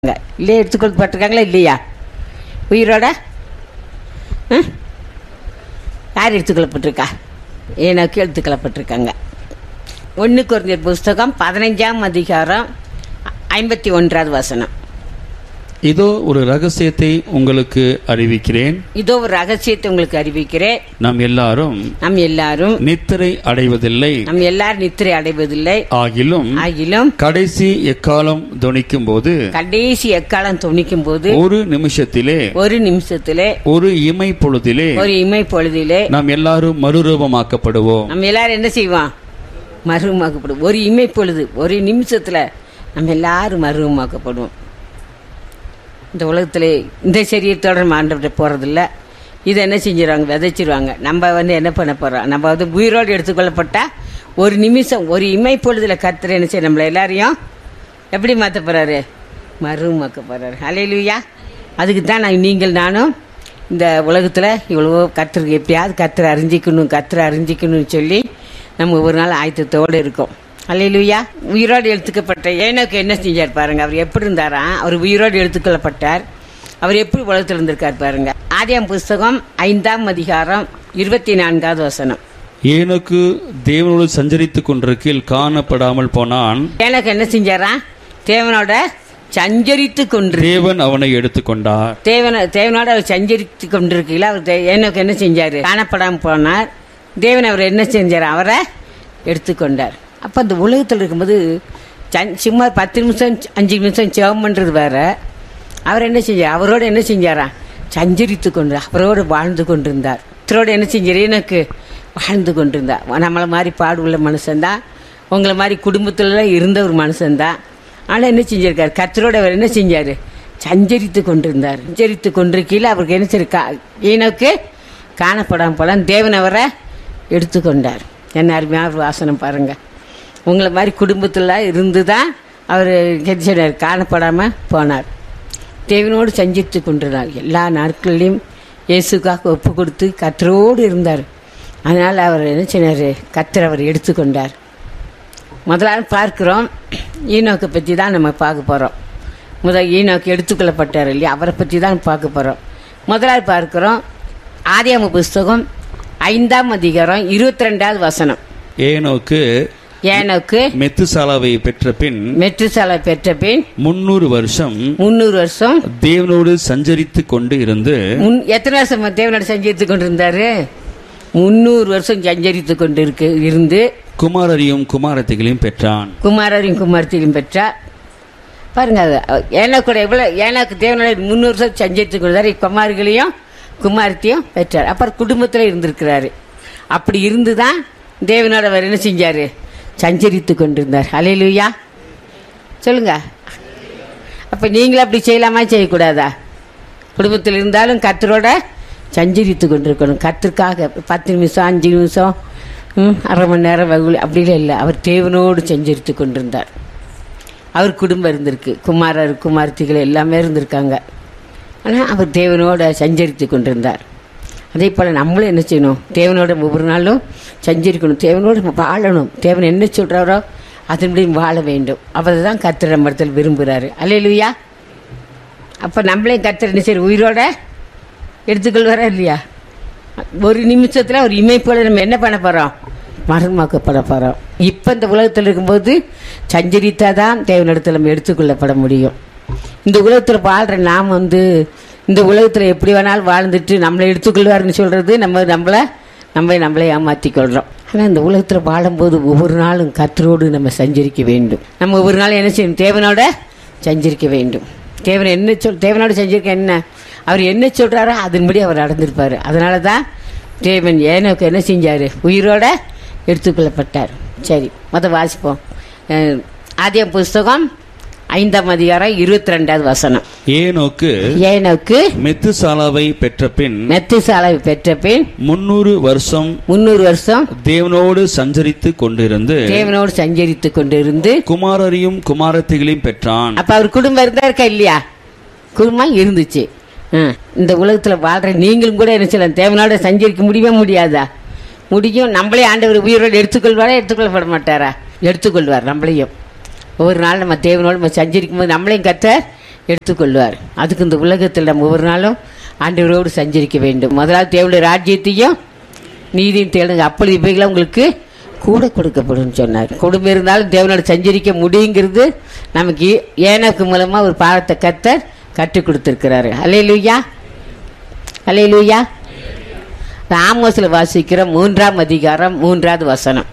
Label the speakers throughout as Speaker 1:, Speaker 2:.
Speaker 1: இல்லையே எடுத்துக்கொள்ளப்பட்டிருக்காங்களா இல்லையா உயிரோட ஆ? யார் எடுத்துக்கொள்ளப்பட்டிருக்கா ஏனாக்கு எடுத்துக்கொள்ளப்பட்டிருக்காங்க ஒன்று குறைஞ்ச புஸ்தகம் பதினஞ்சாம் அதிகாரம் ஐம்பத்தி ஒன்றாவது வசனம்
Speaker 2: இதோ ஒரு ரகசியத்தை உங்களுக்கு அறிவிக்கிறேன்
Speaker 1: இதோ ஒரு ரகசியத்தை உங்களுக்கு அறிவிக்கிறேன்
Speaker 2: நாம் எல்லாரும்
Speaker 1: நம் எல்லாரும்
Speaker 2: நித்திரை அடைவதில்லை
Speaker 1: நம் எல்லாரும் நித்திரை அடைவதில்லை
Speaker 2: ஆகிலும்
Speaker 1: ஆகிலும்
Speaker 2: கடைசி எக்காலம் துணிக்கும் போது
Speaker 1: கடைசி எக்காலம் துணிக்கும் போது
Speaker 2: ஒரு நிமிஷத்திலே
Speaker 1: ஒரு நிமிஷத்திலே
Speaker 2: ஒரு இமை பொழுதிலே
Speaker 1: ஒரு இமை பொழுதிலே
Speaker 2: நாம் எல்லாரும் மறுரூபமாக்கப்படுவோம்
Speaker 1: நம்ம எல்லாரும் என்ன செய்வோம் மருவமாக்கப்படும் ஒரு இமை பொழுது ஒரு நிமிஷத்துல நம்ம எல்லாரும் மருவமாக்கப்படுவோம் இந்த உலகத்துல இந்த சரீரத்தோட நம்ம ஆண்டவர்கிட்ட போறதில்ல இதை என்ன செஞ்சிருவாங்க விதைச்சிருவாங்க நம்ம வந்து என்ன பண்ண போறோம் நம்ம வந்து உயிரோடு எடுத்துக்கொள்ளப்பட்டா ஒரு நிமிஷம் ஒரு இமை பொழுதுல கத்துற என்ன செய்ய நம்மள எல்லாரையும் எப்படி மாற்ற போறாரு மருவமாக்க போறாரு அலையிலுயா அதுக்கு தான் நான் நீங்கள் நானும் இந்த உலகத்தில் இவ்வளவோ கத்துருக்கு எப்படியாவது கத்துற அறிஞ்சிக்கணும் கத்துற அறிஞ்சிக்கணும்னு சொல்லி நம்ம ஒரு நாள் ஆயத்தத்தோடு இருக்கோம் அல்லையிலுயா உயிரோடு எடுத்துக்கப்பட்ட ஏனோக்கு என்ன செஞ்சார் பாருங்க அவர் எப்படி இருந்தாராம் அவர் உயிரோடு எடுத்துக்கொள்ளப்பட்டார் அவர் எப்படி உலகத்தில் இருந்திருக்கார் பாருங்க ஆதியாம் புஸ்தகம் ஐந்தாம் அதிகாரம் இருபத்தி நான்காவது வசனம்
Speaker 2: ஏனுக்கு தேவனோடு சஞ்சரித்துக் கொண்டிருக்கையில் காணப்படாமல் போனான்
Speaker 1: ஏனோக்கு என்ன செஞ்சாரா தேவனோட சஞ்சரித்து கொண்டு
Speaker 2: தேவன் அவனை எடுத்துக்கொண்டார்
Speaker 1: தேவன தேவனோட அவர் சஞ்சரித்து கொண்டிருக்கையில் அவர் தே- ஏனோக்கு என்ன செஞ்சாரு காணப்படாமல் போனார் தேவன் அவர் என்ன செஞ்சார் அவரை எடுத்துக்கொண்டார் அப்போ அந்த உலகத்தில் இருக்கும்போது சன்- சும்மா பத்து நிமிஷம் அஞ்சு நிமிஷம் ஜெபம் பண்ணுறது வேற அவர் என்ன செஞ்சார் அவரோட என்ன செஞ்சாரா சஞ்சரித்து கொண்டு அவரோடு வாழ்ந்து கொண்டிருந்தார் இத்தரோட என்ன செஞ்சார் எனக்கு வாழ்ந்து கொண்டிருந்தார் நம்மளை மாதிரி பாடு உள்ள மனுஷன்தான் உங்களை மாதிரி குடும்பத்துலலாம் இருந்த ஒரு மனுஷன்தான் ஆனால் என்ன செஞ்சிருக்காரு கத்தரோட அவர் என்ன செஞ்சார் சஞ்சரித்து கொண்டிருந்தார் சஞ்சரித்து கொண்டிருக்கையில் அவருக்கு என்ன செய்ய ஈனோக்கு காணப்படாமல் போலாம் தேவன் அவரை எடுத்துக்கொண்டார் என்ன அருமையாக ஒரு வாசனம் பாருங்க உங்களை மாதிரி குடும்பத்தில் இருந்து தான் அவர் சொன்னார் காணப்படாமல் போனார் தேவனோடு சஞ்சித்து கொண்டிருந்தார் எல்லா நாட்களிலும் இயேசுக்காக ஒப்பு கொடுத்து கத்தரோடு இருந்தார் அதனால் அவர் என்ன செய்னார் கத்தர் அவர் எடுத்துக்கொண்டார் முதலாவது பார்க்கிறோம் ஈனோக்கை பற்றி தான் நம்ம பார்க்க போகிறோம் முதல் ஈனோக்கு எடுத்துக்கொள்ளப்பட்டார் இல்லையா அவரை பற்றி தான் பார்க்க போகிறோம் முதலாவது பார்க்கிறோம் ஆதியாம புஸ்தகம் ஐந்தாம் அதிகாரம் இருபத்தி ரெண்டாவது வசனம்
Speaker 2: ஏனோக்கு
Speaker 1: ஏனோக்கு
Speaker 2: மெத்துசாலாவை பெற்ற பின்
Speaker 1: மெட்ரிசாலை பெற்ற பின்
Speaker 2: முன்னூறு வருஷம்
Speaker 1: முந்நூறு வருஷம்
Speaker 2: தேவனோடு சஞ்சரித்து கொண்டு இருந்து
Speaker 1: முன் எத்தனை வருஷம் தேவனோட சஞ்சரித்து கொண்டிருந்தாரு முந்நூறு வருஷம் சஞ்சரித்து கொண்டு இருக்கு இருந்து
Speaker 2: குமாரரையும் குமாரத்திகளையும் பெற்றான்
Speaker 1: குமாரரையும் குமாரத்தையும் பெற்றார் பாருங்க அது ஏனா கூட எவ்வளோ ஏனாக்கு தேவனால முந்நூறு வருஷம் சஞ்சரித்து கொண்டார் குமாரிகளையும் குமாரத்தையும் பெற்றார் அப்புறம் குடும்பத்தில் இருந்திருக்கிறாரு அப்படி இருந்து தான் தேவனோட அவர் என்ன செஞ்சார் சஞ்சரித்து கொண்டிருந்தார் அலையிலுயா சொல்லுங்க அப்போ நீங்களும் அப்படி செய்யலாமா செய்யக்கூடாதா குடும்பத்தில் இருந்தாலும் கத்தரோட சஞ்சரித்து கொண்டிருக்கணும் கத்திற்காக பத்து நிமிஷம் அஞ்சு நிமிஷம் ம், அரை மணி நேரம் வகுல் அப்படிலாம் இல்லை அவர் தேவனோடு சஞ்சரித்து கொண்டிருந்தார் அவர் குடும்பம் இருந்திருக்கு குமாரர் குமார்த்திகள் எல்லாமே இருந்திருக்காங்க ஆனால் அவர் தேவனோட சஞ்சரித்து கொண்டிருந்தார் அதே போல் நம்மளும் என்ன செய்யணும் தேவனோட ஒவ்வொரு நாளும் சஞ்சரிக்கணும் தேவனோடு நம்ம வாழணும் தேவன் என்ன சொல்கிறாரோ அதன்படி வாழ வேண்டும் அவர் தான் கத்திர மரத்தில் விரும்புகிறாரு அல்லையா அப்போ நம்மளையும் கத்தர் என்ன செய்ய உயிரோட எடுத்துக்கொள்வாரா இல்லையா ஒரு நிமிஷத்தில் ஒரு இமைப்போல நம்ம என்ன பண்ண போகிறோம் மரணமாக்கப்பட போகிறோம் இப்போ இந்த உலகத்தில் இருக்கும்போது சஞ்சரித்தா தான் தேவனிடத்தில் நம்ம எடுத்துக்கொள்ளப்பட முடியும் இந்த உலகத்தில் வாழ்கிற நாம் வந்து இந்த உலகத்தில் எப்படி வேணாலும் வாழ்ந்துட்டு நம்மளை எடுத்துக்கொள்வாருன்னு சொல்கிறது நம்ம நம்மளை நம்ம நம்மளை ஏமாற்றிக்கொள்கிறோம் ஆனால் இந்த உலகத்தில் வாழும்போது ஒவ்வொரு நாளும் கத்தரோடு நம்ம சஞ்சரிக்க வேண்டும் நம்ம ஒவ்வொரு நாளும் என்ன செய்யணும் தேவனோட சஞ்சரிக்க வேண்டும் தேவன் என்ன சொல் தேவனோட செஞ்சிருக்க என்ன அவர் என்ன சொல்றாரோ அதன்படி அவர் நடந்திருப்பாரு அதனால தான் தேவன் ஏனோக்கு என்ன செஞ்சாரு உயிரோட எடுத்துக்கொள்ளப்பட்டார் சரி மொத வாசிப்போம் அஹ், ஆதியாம் புஸ்தகம் ஐந்தாம் அதிகாரம் இருபத்தி ரெண்டாவது வசனம்
Speaker 2: ஏனோக்கு
Speaker 1: ஏனோக்கு
Speaker 2: மெத்துசாலாவை பெற்ற பின்
Speaker 1: மெத்துசாலை பெற்ற பின்
Speaker 2: முன்னூறு வருஷம்
Speaker 1: முந்நூறு வருஷம்
Speaker 2: தேவனோடு சஞ்சரித்து கொண்டிருந்து
Speaker 1: தேவனோடு சஞ்சரித்து கொண்டிருந்து
Speaker 2: குமாரரையும் குமாரத்திகளையும் பெற்றான்
Speaker 1: அப்ப அவர் குடும்பம் இருந்தா இருக்கா இல்லையா குடும்பம் இருந்துச்சு ஆ, இந்த உலகத்துல வாழ்ற நீங்களும் கூட என்ன செய்யலாம் தேவனோட சஞ்சரிக்க முடியவே முடியாதா முடியும் நம்மளே ஆண்டவர் உயிரோடு எடுத்துக்கொள்வாரா எடுத்துக்கொள்ளப்பட மாட்டாரா எடுத்துக்கொள்வார் நம்மளையும் ஒவ்வொரு நாள் நம்ம தேவனோடு நம்ம சஞ்சரிக்கும் போது நம்மளையும் கத்த எடுத்துக்கொள்வார் அதுக்கு இந்த உலகத்தில் நம்ம ஒவ்வொரு நாளும் ஆண்டவரோடு சஞ்சரிக்க வேண்டும் முதலாவது தேவனுடைய ராஜ்யத்தையும் நீதியும் தேடுங்க அப்பொழுது இவைகளை உங்களுக்கு கூட கொடுக்கப்படும் சொன்னார் குடும்பம் இருந்தாலும் தேவனோட சஞ்சரிக்க முடியுங்கிறது நமக்கு ஏனக்கு மூலமா ஒரு பாடத்தை கத்தர் கற்றுக் கொடுத்துருக்கிறாரு அலே லூயா அலே லூயா ஆமோஸில் வாசிக்கிற மூன்றாம் அதிகாரம் மூன்றாவது வசனம்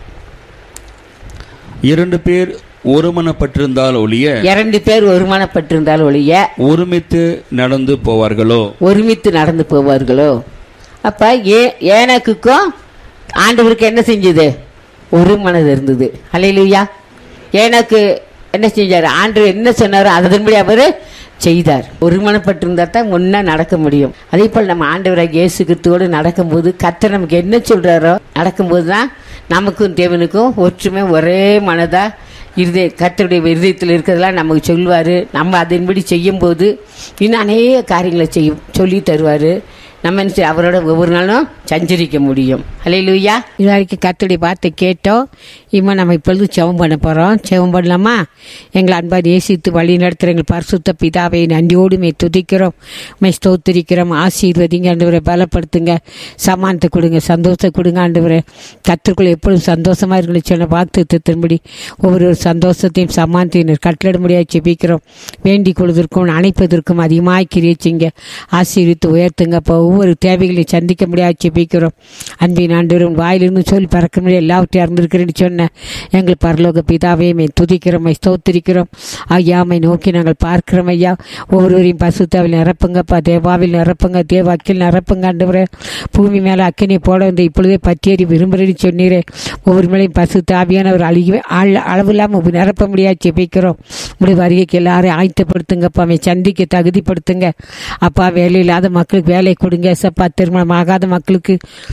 Speaker 2: இரண்டு பேர் ஒருமனப்பட்டிருந்தால் ஒழிய
Speaker 1: இரண்டு பேர் ஒருமனப்பட்டிருந்தால் ஒழிய
Speaker 2: ஒருமித்து நடந்து போவார்களோ
Speaker 1: ஒருமித்து நடந்து போவார்களோ அப்ப ஏ ஏனக்குக்கும் ஆண்டவருக்கு என்ன செஞ்சது ஒரு மனது இருந்தது அலையிலுயா ஏனக்கு என்ன செஞ்சார் ஆண்டவர் என்ன சொன்னாரோ அதன்படி அவர் செய்தார் ஒருமனப்பட்டிருந்தா தான் ஒன்னா நடக்க முடியும் அதே போல் நம்ம ஆண்டவராக இயேசு கிறிஸ்துவோடு நடக்கும்போது கர்த்தர் நமக்கு என்ன சொல்றாரோ நடக்கும்போது தான் நமக்கும் தேவனுக்கும் ஒற்றுமை ஒரே மனதா இருதய கர்த்தருடைய இருதயத்தில் இருக்கிறதெல்லாம் நமக்கு சொல்லுவார் நம்ம அதன்படி செய்யும்போது இன்னும் அநேக காரியங்களை செய்யும் சொல்லி தருவார் நம்ம என்ன செய்ய- அவரோட ஒவ்வொரு நாளும் சஞ்சரிக்க முடியும் ஹலே லூயா இது வரைக்கும் கர்த்தருடைய வார்த்தை கேட்டோம் இம்மா நம்ம இப்பொழுது செவம் பண்ண போகிறோம் செவம் பண்ணலாமா எங்களை அன்பா நேசித்து வழி நடத்துகிற எங்கள் பரிசுத்த பிதாவை நன்றியோடு மே துதிக்கிறோம் மே ஸ்தோத்திரிக்கிறோம் ஆசீர்வதிங்க ஆண்டவரை பலப்படுத்துங்க சமானத்தை கொடுங்க சந்தோஷத்தை கொடுங்க ஆண்டவரை கத்திற்குள்ள எப்பொழுதும் சந்தோஷமா இருக்கணும் சொன்ன வாக்கு திரும்படி ஒவ்வொரு சந்தோஷத்தையும் சமானத்தையும் கட்டளிட முடியாது செபிக்கிறோம் வேண்டிக் கொள்வதற்கும் அணைப்பதற்கும் அதிகமாக கிரியச்சிங்க ஆசீர்வித்து உயர்த்துங்கப்பா ஒவ்வொரு தேவைகளையும் சந்திக்க முடியாது செபிக்கிறோம் அன்பின் ஆண்டவரும் வாயிலிருந்து சொல்லி பறக்க முடியாது எல்லாவற்றையும் அறிந்திருக்கிறேன்னு சொன்ன எங்கள் பரலோக பிதாவே மே துதிக்கிறோம் மை ஸ்தோத்திரிக்கிறோம் ஐயாமை நோக்கி நாங்கள் பார்க்கிறோம் ஐயா ஒவ்வொருவரையும் பசுத்தாவில் நிரப்புங்கப்பா தேவாவில் நிரப்புங்க தேவ அக்கில் நிரப்புங்க ஆண்டவரே பூமி மேலே அக்கினி போட வந்து இப்பொழுதே பற்றியறி விரும்புகிறேன்னு சொன்னீரே ஒவ்வொரு மேலையும் பசு தாவியானவர் அழுகி ஆள் அளவில்லாமல் நிரப்ப முடியாது செபிக்கிறோம் உடைய வருகைக்கு எல்லாரையும் ஆயத்தப்படுத்துங்கப்பா அவன் சந்திக்க தகுதிப்படுத்துங்க அப்பா வேலை இல்லாத மக்களுக்கு வேலை கொடுங்க சப்பா திருமணம் ஆகாத மக்களுக்கு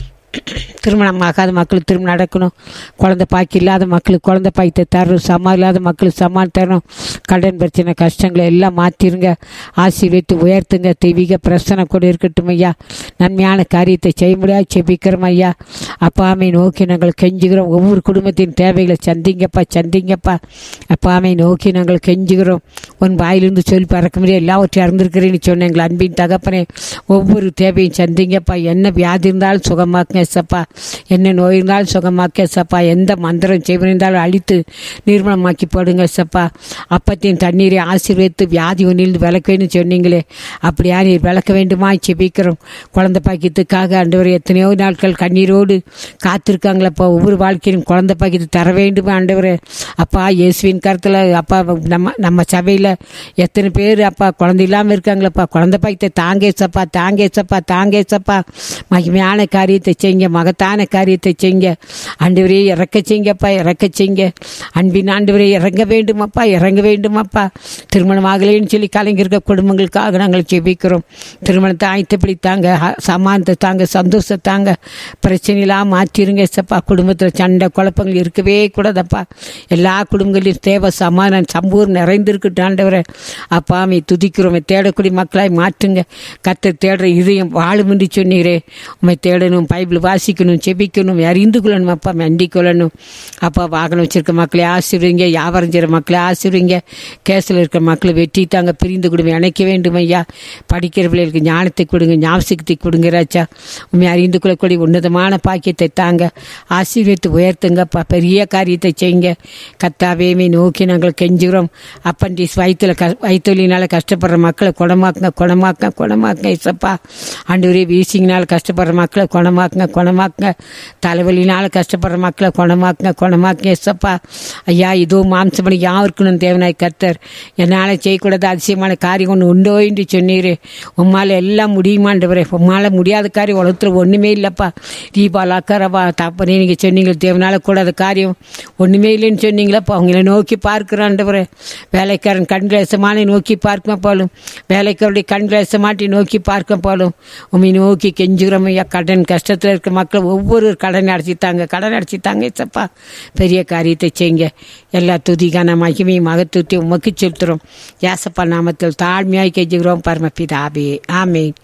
Speaker 1: திருமணம் ஆகாத மக்களுக்கு திருமணம் நடக்கணும் குழந்தை பாக்கி இல்லாத மக்களுக்கு குழந்தை பாய்த்தை தரணும் சமா இல்லாத மக்களுக்கு சமான் தரணும் கடன் பிரச்சனை கஷ்டங்களை எல்லாம் மாற்றிருங்க ஆசீர்வித்து உயர்த்துங்க தெய்வீக பிரச்சனை கூட இருக்கட்டும் ஐயா நன்மையான காரியத்தை செய்ய முடியாது செபிக்கிறோம் ஐயா அப்பாமை நோக்கி நாங்கள் கெஞ்சுகிறோம் ஒவ்வொரு குடும்பத்தின் தேவைகளை சந்திங்கப்பா சந்திங்கப்பா அப்பாமை நோக்கி நாங்கள் கெஞ்சுகிறோம் உன் வாயிலிருந்து சொல்லி பறக்க முடியாது எல்லாவற்றையும் அறிந்திருக்கிறேன்னு சொன்ன எங்கள் அன்பின் தகப்பனே ஒவ்வொரு தேவையும் சந்திங்கப்பா என்ன வியாதி இருந்தாலும் சுகமாக்குங்க சப்பா என்ன நோய் இருந்தாலும் சுகமாக்க சப்பா எந்த மந்திரம் செய்வன் இருந்தாலும் அழித்து நிர்மலமாக்கி போடுங்க சப்பா அப்பத்தையும் தண்ணீரை ஆசீர்வதித்து வியாதி ஒன்றிலிருந்து விளக்குவேன்னு சொன்னீங்களே அப்படியா நீர் விளக்க வேண்டுமா செபிக்கிறோம் குழந்தை பாக்கியத்துக்காக ஆண்டவர் எத்தனையோ நாட்கள் கண்ணீரோடு காத்திருக்காங்களப்பா ஒவ்வொரு வாழ்க்கையிலும் குழந்தை பாக்கியத்தை தர வேண்டும் ஆண்டவர் அப்பா இயேசுவின் கருத்தில் அப்பா நம்ம நம்ம சபையில் எத்தனை பேர் அப்பா குழந்தை இல்லாமல் இருக்காங்களப்பா குழந்தை பாக்கியத்தை தாங்கே சப்பா தாங்கே சப்பா தாங்கே சப்பா மகிமையான காரியத்தை செய்யுங்க மகத்தான காரியத்தை செய்யுங்க ஆண்டவரே இறக்க செய்யுங்கப்பா இறக்க செய்யுங்க அன்பின் ஆண்டவரே இறங்க வேண்டுமப்பா இறங்க வேண்டுமப்பா திருமணம் ஆகலைன்னு சொல்லி கலைஞர்கள் குடும்பங்களுக்காக நாங்கள் ஜெபிக்கிறோம் திருமணத்தை ஆயத்தப்படி தாங்க ஹ- சமானத்தை தாங்க சந்தோஷத்தை தாங்க பிரச்சனை இல்லாம மாற்றிருங்க சப்பா குடும்பத்தில் சண்டை குழப்பங்கள் இருக்கவே கூடாதப்பா எல்லா குடும்பங்களையும் தேவை சமாதானம் சம்பூர் நிறைந்திருக்கட்டும் ஆண்டவரே அப்பா மே துதிக்கிறோம் தேடக்கூடிய மக்களாய் மாற்றுங்க கத்தை தேடுற இதயம் வாழும் என்று சொன்னீரே உண்மை தேடணும் பைபிள் வாசிக்கணும் செபிக்கணும் அறிந்து கொள்ளணும் அப்பா மண்டி கொள்ளணும் அப்பா வாகனம் வச்சிருக்க மக்களை ஆசிர்வீங்க வியாபாரம் செய்கிற மக்களை ஆசிர்வீங்க கேஸில் இருக்கிற மக்களை வெற்றி தாங்க பிரிந்து கொடுங்க இணைக்க வேண்டும் ஐயா படிக்கிற பிள்ளைகளுக்கு ஞானத்தை கொடுங்க ஞாபகத்தை கொடுங்க ராஜா உண்மை அறிந்து கொள்ளக்கூடிய உன்னதமான பாக்கியத்தை தாங்க ஆசீர்வதித்து உயர்த்துங்கப்பா பெரிய காரியத்தை செய்யுங்க கத்தாவேமே நோக்கி நாங்கள் கெஞ்சுகிறோம் அப்பண்டிஸ் வயிற்றுல க வயிற்றுலினால கஷ்டப்படுற மக்களை குணமாக்குங்க குணமாக்குங்க குணமாக்குங்க இசப்பா ஆண்டவரே வீசிங்கனால கஷ்டப்படுற மக்களை குணமாக்குங்க குணமாக்குங்க தலைவலினால கஷ்டப்படுற மக்களை குணமாக்குங்க குணமாக்குங்க இசப்பா ஐயா இதோ மாம்சமணி யாருக்கணும் தேவனாய் கர்த்தர் என்னால் செய்யக்கூடாத அதிசயமான காரியம் ஒன்று உண்டோ என்று சொன்னீரே உம்மால் எல்லாம் முடியுமாண்டவரே உம்மால் முடியாத காரியம் உலகத்தில் ஒன்றுமே இல்லைப்பா தீபாவளி அக்கறவா தப்பனே நீங்கள் சொன்னீங்க தேவனால கூடாத காரியம் ஒன்றுமே இல்லைன்னு சொன்னீங்களப்பா அவங்கள நோக்கி பார்க்கிறாண்டவரே வேலைக்காரன் கண்கிலேசமான நோக்கி பார்க்க போலும் வேலைக்காரருடைய கண்கிலேசமாட்டி நோக்கி பார்க்க போலும் உண்மை நோக்கி கெஞ்சுகிறோம் ஐயா கடன் கஷ்டத்தில் இருக்க மக்கள் ஒவ்வொரு கடன் அடைச்சித்தாங்க கடன் அடைச்சித்தாங்க சப்பா பெரிய காரியத்தை செய்யுங்க எல்லா துதிகான மகிமையும் மகத்துவத்தையும் உமக்கு செலுத்துகிறோம் ஏசப்பா நாமத்தில் தாழ்மையாய் கெஞ்சுகிறோம் பரமபிதாபே ஆமேன்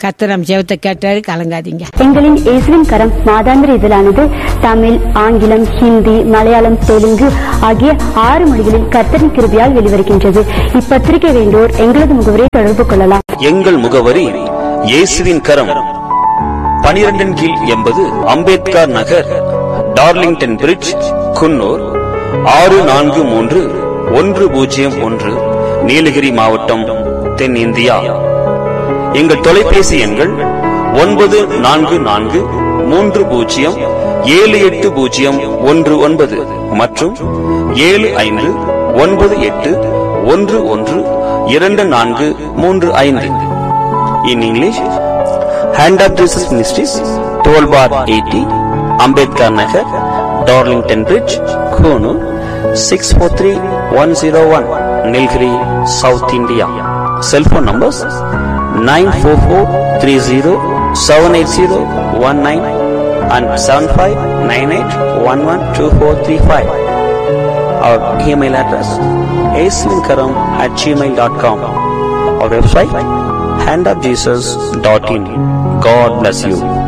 Speaker 1: கர்த்தர் நம்ம ஜெபத்தை கேட்டாரு கலங்காதீங்க
Speaker 3: எங்களின் இயேசுவின் கரம் மாதாந்திர இதழானது தமிழ் ஆங்கிலம் ஹிந்தி மலையாளம் தெலுங்கு ஆகிய ஆறு மொழிகளில் கர்த்தரின் கிருபியால் வெளிவருகின்றது இப்பத்திரிகை வேண்டோர் எங்களது முகவரை தொடர்பு கொள்ளலாம்
Speaker 4: எங்கள் முகவரி இயேசுவின் கரம் பனிரெண்டின் கீழ் எண்பது அம்பேத்கர் நகர் டார்லிங்டன் பிரிட்ஜ் குன்னூர் ஆறு நான்கு மூன்று ஒன்று பூஜ்ஜியம் ஒன்று நீலகிரி மாவட்டம் தென்னிந்தியா எங்கள் தொலைபேசி எண்கள் ஒன்பது நான்கு நான்கு மூன்று பூஜ்ஜியம் ஏழு எட்டு பூஜ்ஜியம் ஒன்று ஒன்பது மற்றும் ஏழு ஐந்து ஒன்பது எட்டு ஒன்று ஒன்று இரண்டு நான்கு மூன்று ஐந்து in English Hand of Jesus Ministries twelve bar eighty Ambedkar Nagar Darlington bridge Coonoor six four three one zero one Nilgiri South India cellphone numbers nine four four three zero seven eight zero one nine and seven five nine eight one one two four three five our email address ஏஸ்லிங்கரம் at gmail dot com our website handofjesus.in. God bless you.